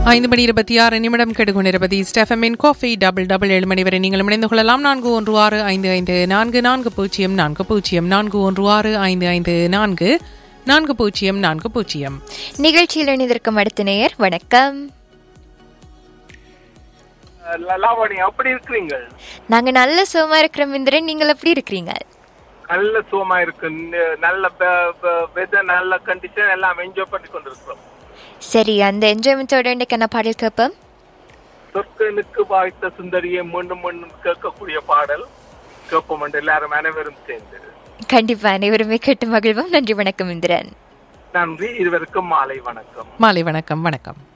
ஐந்து மணி இருபத்தி ஆறு நிமிடம் கெடுகொண்டிருப்பது ஸ்டெஃபமின் காஃபி டபுள் டபுள் ஏழு மணி வரை நீங்கள் இணைந்து கொள்ளலாம் நான்கு ஒன்று ஆறு ஐந்து ஐந்து நான்கு நான்கு பூஜ்ஜியம் நான்கு பூஜ்ஜியம் நான்கு ஒன்று ஆறு ஐந்து ஐந்து நான்கு நான்கு பூஜ்ஜியம் நான்கு பூஜ்ஜியம் நிகழ்ச்சியில் இணைந்திருக்கும் அடுத்த நேயர் வணக்கம் ல- லாவணி அப்படி இருக்கிறீங்க நாங்க நல்ல சுகமா இருக்கிறோம் இந்திரன் நீங்கள் எப்படி இருக்கிறீங்க நல்ல சுகமா இருக்கு ந- நல்ல வெதர் நல்ல கண்டிஷன் எல்லாம் என்ஜாய் பண்ணி கொண்டிருக்கிறோம் சரி அந்த என்ஜாய்மெண்ட்டோட இன்னைக்கு என்ன பாடல் கேட்போம் சொற்கனுக்கு வாய்த்த சுந்தரியை மீண்டும் மீண்டும் கேட்கக்கூடிய பாடல் கேட்போம் என்று எல்லாரும் அனைவரும் சேர்ந்து கண்டிப்பா அனைவருமே கேட்டு மகிழ்வோம் நன்றி வணக்கம் இந்திரன் நன்றி இருவருக்கும் மாலை வணக்கம் மாலை வணக்கம் வணக்கம்